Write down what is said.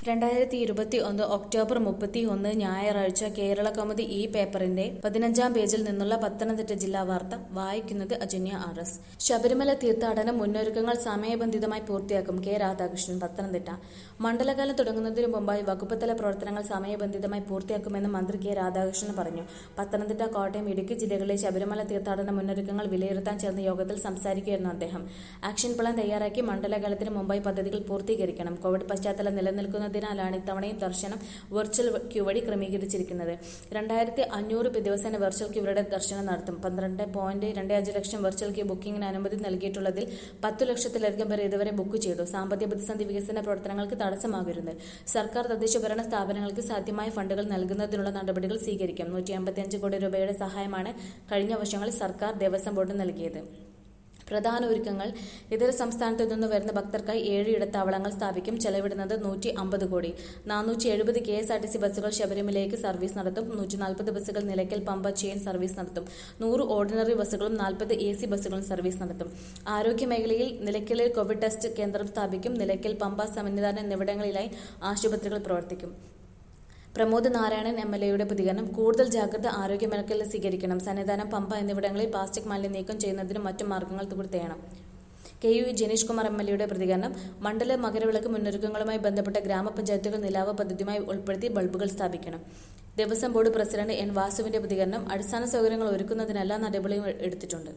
രണ്ടായിരത്തി ഇരുപത്തി ഒന്ന് ഒക്ടോബർ മുപ്പത്തി ഒന്ന് ഞായറാഴ്ച കേരള കൗമുദി ഈ പേപ്പറിന്റെ പതിനഞ്ചാം പേജിൽ നിന്നുള്ള പത്തനംതിട്ട ജില്ലാ വാർത്ത വായിക്കുന്നത് അജന്യ ആർ എസ് ശബരിമല തീർത്ഥാടന മുന്നൊരുക്കങ്ങൾ സമയബന്ധിതമായി പൂർത്തിയാക്കും കെ രാധാകൃഷ്ണൻ പത്തനംതിട്ട മണ്ഡലകാലം തുടങ്ങുന്നതിനു മുമ്പായി വകുപ്പ് തല പ്രവർത്തനങ്ങൾ സമയബന്ധിതമായി പൂർത്തിയാക്കുമെന്ന് മന്ത്രി കെ രാധാകൃഷ്ണൻ പറഞ്ഞു പത്തനംതിട്ട കോട്ടയം ഇടുക്കി ജില്ലകളിലെ ശബരിമല തീർത്ഥാടന മുന്നൊരുക്കങ്ങൾ വിലയിരുത്താൻ ചേർന്ന യോഗത്തിൽ സംസാരിക്കുകയായിരുന്നു അദ്ദേഹം ആക്ഷൻ പ്ലാൻ തയ്യാറാക്കി മണ്ഡലകാലത്തിന് മുമ്പായി പദ്ധതികൾ പൂർത്തീകരിക്കണം കോവിഡ് പശ്ചാത്തലം നിലനിൽക്കുന്നതിനാലാണ് ഇത്തവണയും ദർശനം വെർച്വൽ ക്യൂ വഴി ക്രമീകരിച്ചിരിക്കുന്നത് രണ്ടായിരത്തി അഞ്ഞൂറ് ദിവസേന വെർച്വൽ ക്യൂകളുടെ ദർശനം നടത്തും പന്ത്രണ്ട് പോയിന്റ് രണ്ട് അഞ്ച് ലക്ഷം വെർച്വൽ ക്യൂ ബുക്കിംഗിന് അനുമതി നൽകിയിട്ടുള്ളതിൽ പത്തു ലക്ഷത്തിലധികം പേർ ഇതുവരെ ബുക്ക് ചെയ്തു സാമ്പത്തിക പ്രതിസന്ധി വികസന പ്രവർത്തനങ്ങൾക്ക് തടസ്സമാകരുത് സർക്കാർ തദ്ദേശ ഭരണ സ്ഥാപനങ്ങൾക്ക് സാധ്യമായ ഫണ്ടുകൾ നൽകുന്നതിനുള്ള നടപടികൾ സ്വീകരിക്കും നൂറ്റി അമ്പത്തിയഞ്ച് കോടി രൂപയുടെ സഹായമാണ് കഴിഞ്ഞ വർഷങ്ങളിൽ സർക്കാർ ദേവസ്വം ബോർഡ് നൽകിയത് പ്രധാന ഒരുക്കങ്ങൾ ഇതര സംസ്ഥാനത്തു നിന്ന് വരുന്ന ഭക്തർക്കായി ഏഴ് ഇടത്താവളങ്ങൾ സ്ഥാപിക്കും ചെലവിടുന്നത് നൂറ്റി അമ്പത് കോടി നാനൂറ്റി എഴുപത് K S R T C ബസ്സുകൾ ശബരിമലയ്ക്ക് സർവീസ് നടത്തും നൂറ്റി നാൽപ്പത് ബസ്സുകൾ നിലയ്ക്കൽ പമ്പ ചെയിൻ സർവീസ് നടത്തും നൂറ് ഓർഡിനറി ബസ്സുകളും നാൽപ്പത് എ സി ബസ്സുകളും സർവീസ് നടത്തും ആരോഗ്യ മേഖലയിൽ നിലയ്ക്കലിൽ കോവിഡ് ടെസ്റ്റ് കേന്ദ്രം സ്ഥാപിക്കും നിലയ്ക്കൽ പമ്പ സന്നിധാനം എന്നിവിടങ്ങളിലായി ആശുപത്രികൾ പ്രവർത്തിക്കും പ്രമോദ് നാരായണൻ എം എൽ എയുടെ പ്രതികരണം കൂടുതൽ ജാഗ്രത ആരോഗ്യ മേഖലയിൽ സ്വീകരിക്കണം സന്നിധാനം പമ്പ എന്നിവിടങ്ങളിൽ പ്ലാസ്റ്റിക് മാലിന്യം നീക്കം ചെയ്യുന്നതിനും മറ്റു മാർഗങ്ങൾ കൂടി തേണം K U Janeesh Kumar M L എയുടെ പ്രതികരണം മണ്ഡല മകരവിളക്ക് മുന്നൊരുക്കങ്ങളുമായി ബന്ധപ്പെട്ട ഗ്രാമപഞ്ചായത്തുകൾ നിലാവ് പദ്ധതിയുമായി ഉൾപ്പെടുത്തി ബൾബുകൾ സ്ഥാപിക്കണം ദേവസ്വം ബോർഡ് പ്രസിഡന്റ് എൻ വാസുവിന്റെ പ്രതികരണം അടിസ്ഥാന സൗകര്യങ്ങൾ ഒരുക്കുന്നതിനെല്ലാ നടപടിയും എടുത്തിട്ടുണ്ട്